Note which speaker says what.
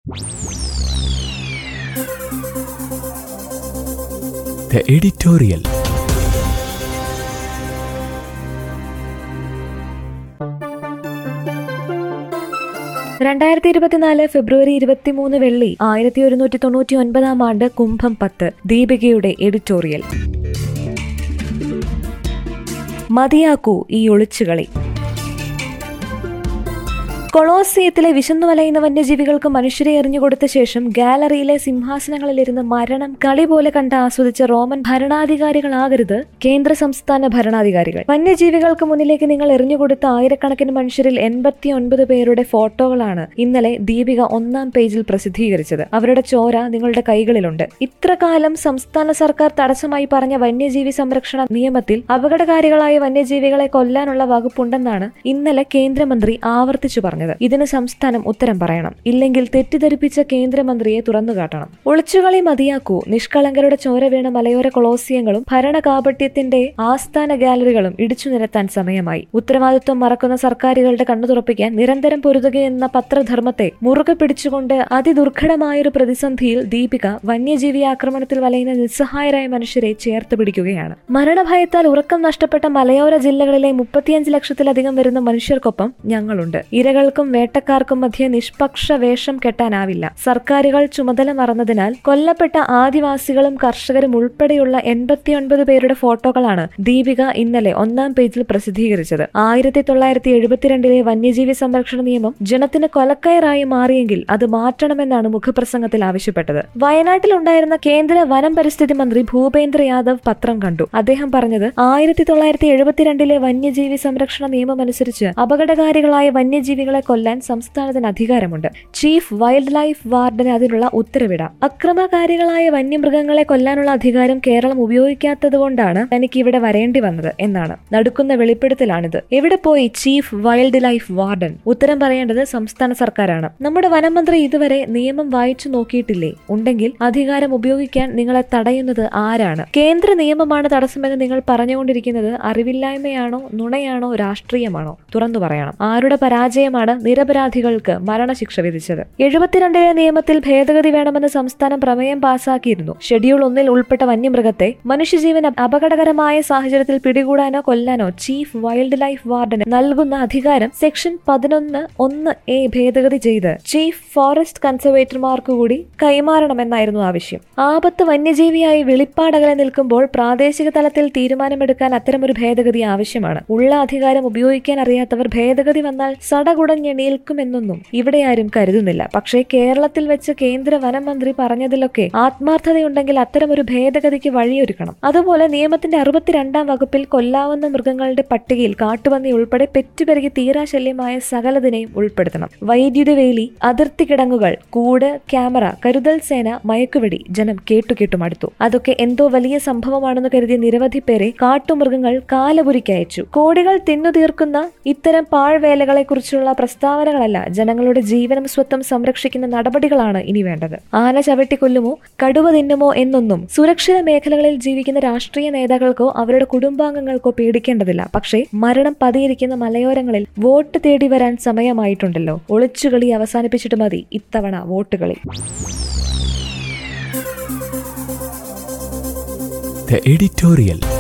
Speaker 1: The editorial.
Speaker 2: രണ്ടായിരത്തി ഇരുപത്തിനാല് ഫെബ്രുവരി ഇരുപത്തിമൂന്ന് വെള്ളി ആയിരത്തി ഒരുന്നൂറ്റി തൊണ്ണൂറ്റി ഒൻപതാം ആണ്ട് കുംഭം പത്ത് ദീപികയുടെ എഡിറ്റോറിയൽ മതിയാക്കൂ ഈ ഒളിച്ചുകളി കൊളോസിയത്തിലെ വിശന്നു വലയുന്ന വന്യജീവികൾക്ക് മനുഷ്യരെ എറിഞ്ഞുകൊടുത്ത ശേഷം ഗാലറിയിലെ സിംഹാസനങ്ങളിലിരുന്ന് മരണം കളി പോലെ കണ്ട് ആസ്വദിച്ച റോമൻ ഭരണാധികാരികളാകരുത് കേന്ദ്ര സംസ്ഥാന ഭരണാധികാരികൾ വന്യജീവികൾക്ക് മുന്നിലേക്ക് നിങ്ങൾ എറിഞ്ഞുകൊടുത്ത ആയിരക്കണക്കിന് മനുഷ്യരിൽ എൺപത്തി ഒൻപത് പേരുടെ ഫോട്ടോകളാണ് ഇന്നലെ ദീപിക ഒന്നാം പേജിൽ പ്രസിദ്ധീകരിച്ചത് അവരുടെ ചോര നിങ്ങളുടെ കൈകളിലുണ്ട് ഇത്ര കാലം സംസ്ഥാന സർക്കാർ തടസ്സമായി പറഞ്ഞ വന്യജീവി സംരക്ഷണ നിയമത്തിൽ അപകടകാരികളായ വന്യജീവികളെ കൊല്ലാനുള്ള വകുപ്പുണ്ടെന്നാണ് ഇന്നലെ കേന്ദ്രമന്ത്രി ആവർത്തിച്ചു പറഞ്ഞത് ഇതിന് സംസ്ഥാനം ഉത്തരം പറയണം ഇല്ലെങ്കിൽ തെറ്റിദ്ധരിപ്പിച്ച കേന്ദ്രമന്ത്രിയെ തുറന്നുകാട്ടണം ഒളിച്ചുകളി മതിയാക്കൂ നിഷ്കളങ്കരുടെ ചോര വീണ മലയോര കൊളോസിയങ്ങളും ഭരണകാപട്യത്തിന്റെ ആസ്ഥാന ഗാലറികളും ഇടിച്ചു നിരത്താൻ സമയമായി ഉത്തരവാദിത്വം മറക്കുന്ന സർക്കാരുകളുടെ കണ്ണു തുറപ്പിക്കാൻ നിരന്തരം പൊരുതുകയെന്ന പത്രധർമ്മത്തെ മുറുകെ പിടിച്ചുകൊണ്ട് അതിദുർഘടമായൊരു പ്രതിസന്ധിയിൽ ദീപിക വന്യജീവി ആക്രമണത്തിൽ വലയുന്ന നിസ്സഹായരായ മനുഷ്യരെ ചേർത്ത് പിടിക്കുകയാണ് മരണഭയത്താൽ ഉറക്കം നഷ്ടപ്പെട്ട മലയോര ജില്ലകളിലെ മുപ്പത്തിയഞ്ച് ലക്ഷത്തിലധികം വരുന്ന മനുഷ്യർക്കൊപ്പം ഞങ്ങളുണ്ട് ഇരകൾക്കും വേട്ടക്കാർക്കും മധ്യേ നിഷ്പക്ഷ വേഷം കെട്ടാനാവില്ല സർക്കാരുകൾ ചുമതല മറന്നതിനാൽ കൊല്ലപ്പെട്ട ആദിവാസികളും കർഷകരും ഉൾപ്പെടെയുള്ള എൺപത്തിയൊൻപത് പേരുടെ ഫോട്ടോകളാണ് ദീപിക ഇന്നലെ ഒന്നാം പേജിൽ പ്രസിദ്ധീകരിച്ചത് ആയിരത്തി തൊള്ളായിരത്തി എഴുപത്തിരണ്ടിലെ വന്യജീവി സംരക്ഷണ നിയമം ജനത്തിന് കൊലക്കയറായി മാറിയെങ്കിൽ അത് മാറ്റണമെന്നാണ് മുഖപ്രസംഗത്തിൽ ആവശ്യപ്പെട്ടത് വയനാട്ടിലുണ്ടായിരുന്ന കേന്ദ്ര വനം പരിസ്ഥിതി മന്ത്രി ഭൂപേന്ദ്ര യാദവ് പത്രം കണ്ടു അദ്ദേഹം പറഞ്ഞത് ആയിരത്തി തൊള്ളായിരത്തി എഴുപത്തിരണ്ടിലെ വന്യജീവി സംരക്ഷണ നിയമം അനുസരിച്ച് അപകടകാരികളായ വന്യജീവികളെ കൊല്ലാൻ സംസ്ഥാനത്തിന് അധികാരമുണ്ട് ചീഫ് വൈൽഡ് ലൈഫ് വാർഡന് അതിനുള്ള ഉത്തരവിടാം അക്രമകാരികളായ വന്യമൃഗങ്ങളെ കൊല്ലാനുള്ള അധികാരം കേരളം ഉപയോഗിക്കാത്തതുകൊണ്ടാണ് തനിക്ക് ഇവിടെ വരേണ്ടി വന്നത് എന്നാണ് നടുക്കുന്ന വെളിപ്പെടുത്തലാണിത് എവിടെ പോയി ചീഫ് വൈൽഡ് ലൈഫ് വാർഡൻ ഉത്തരം പറയേണ്ടത് സംസ്ഥാന സർക്കാരാണ് നമ്മുടെ വനമന്ത്രി ഇതുവരെ നിയമം വായിച്ചു നോക്കിയിട്ടില്ലേ ഉണ്ടെങ്കിൽ അധികാരം ഉപയോഗിക്കാൻ നിങ്ങളെ തടയുന്നത് ആരാണ് കേന്ദ്ര നിയമമാണ് തടസ്സമെന്ന് നിങ്ങൾ പറഞ്ഞുകൊണ്ടിരിക്കുന്നത് അറിവില്ലായ്മയാണോ നുണയാണോ രാഷ്ട്രീയമാണോ തുറന്നു പറയണം ആരുടെ പരാജയമാണ് നിരപരാധികൾക്ക് മരണശിക്ഷ വിധിച്ചത് എഴുപത്തിരണ്ടിലെ നിയമത്തിൽ ഭേദഗതി വേണമെന്ന് സംസ്ഥാനം പ്രമേയം പാസാക്കിയിരുന്നു ഷെഡ്യൂൾ ഒന്നിൽ ഉൾപ്പെട്ട വന്യമൃഗത്തെ മനുഷ്യജീവൻ അപകടകരമായ സാഹചര്യത്തിൽ പിടികൂടാനോ കൊല്ലാനോ ചീഫ് വൈൽഡ് ലൈഫ് വാർഡന് നൽകുന്ന അധികാരം സെക്ഷൻ പതിനൊന്ന് ഒന്ന് എ ഭേദഗതി ചെയ്ത് ചീഫ് ഫോറസ്റ്റ് കൺസർവേറ്റർമാർക്ക് കൂടി കൈമാറണമെന്നായിരുന്നു ആവശ്യം ആപത്ത് വന്യജീവിയായി വെളിപ്പാടകലെ നിൽക്കുമ്പോൾ പ്രാദേശിക തലത്തിൽ തീരുമാനമെടുക്കാൻ അത്തരമൊരു ഭേദഗതി ആവശ്യമാണ് ഉള്ള അധികാരം ഉപയോഗിക്കാൻ അറിയാത്തവർ ഭേദഗതി വന്നാൽ സടകുടഞ്ഞെണീൽക്കുമെന്നൊന്നും ഇവിടെ ആരും കരുതുന്നില്ല പക്ഷേ കേരളത്തിൽ വെച്ച് കേന്ദ്ര വനം മന്ത്രി പറഞ്ഞതിലൊക്കെ ആത്മാർത്ഥതയുണ്ടെങ്കിൽ അത്തരമൊരു ഭേദഗതിക്ക് വഴിയൊരുക്കണം അതുപോലെ നിയമത്തിന്റെ അറുപത്തിരണ്ടാം വകുപ്പിൽ കൊല്ലാവുന്ന മൃഗങ്ങളുടെ പട്ടികയിൽ കാട്ടുപന്നി ഉൾപ്പെടെ പെറ്റുപെരുകി തീരാശല്യമായ സകലതിനെയും ഉൾപ്പെടുത്തണം വൈദ്യുതി വേലി അതിർത്തി കിടങ്ങുകൾ കൂട് ക്യാമറ കരുതൽ സേന മയക്കുവെടി ജനം കേട്ടുകേട്ടു മടുത്തു അതൊക്കെ എന്തോ വലിയ സംഭവമാണെന്ന് കരുതിയ നിരവധി പേരെ കാട്ടുമൃഗങ്ങൾ കാലപുരിക്കയച്ചു കോടികൾ തിന്നു തീർക്കുന്ന ഇത്തരം പാഴ്വേലകളെ കുറിച്ചുള്ള പ്രസ്താവനകളല്ല ജനങ്ങളുടെ ജീവനും സ്വത്തും സംരക്ഷിക്കുന്ന നടപടികളാണ് ഇനി വേണ്ടത് ആന ചവിട്ടി കൊല്ലുമോ കടുവ തിന്നുമോ എന്നൊന്നും സുരക്ഷിത മേഖലകളിൽ ജീവിക്കുന്ന രാഷ്ട്രീയ നേതാക്കൾക്കോ അവരുടെ കുടുംബാംഗങ്ങൾക്കോ പേടിക്കേണ്ടതില്ല പക്ഷേ മരണം പതിയിരിക്കുന്ന മലയോരങ്ങളിൽ വോട്ട് തേടി വരാൻ സമയമായിട്ടുണ്ടല്ലോ ഒളിച്ചുകളി അവസാനിപ്പിച്ചിട്ട് മതി ഇത്തവണ വോട്ടുകളി
Speaker 1: The editorial.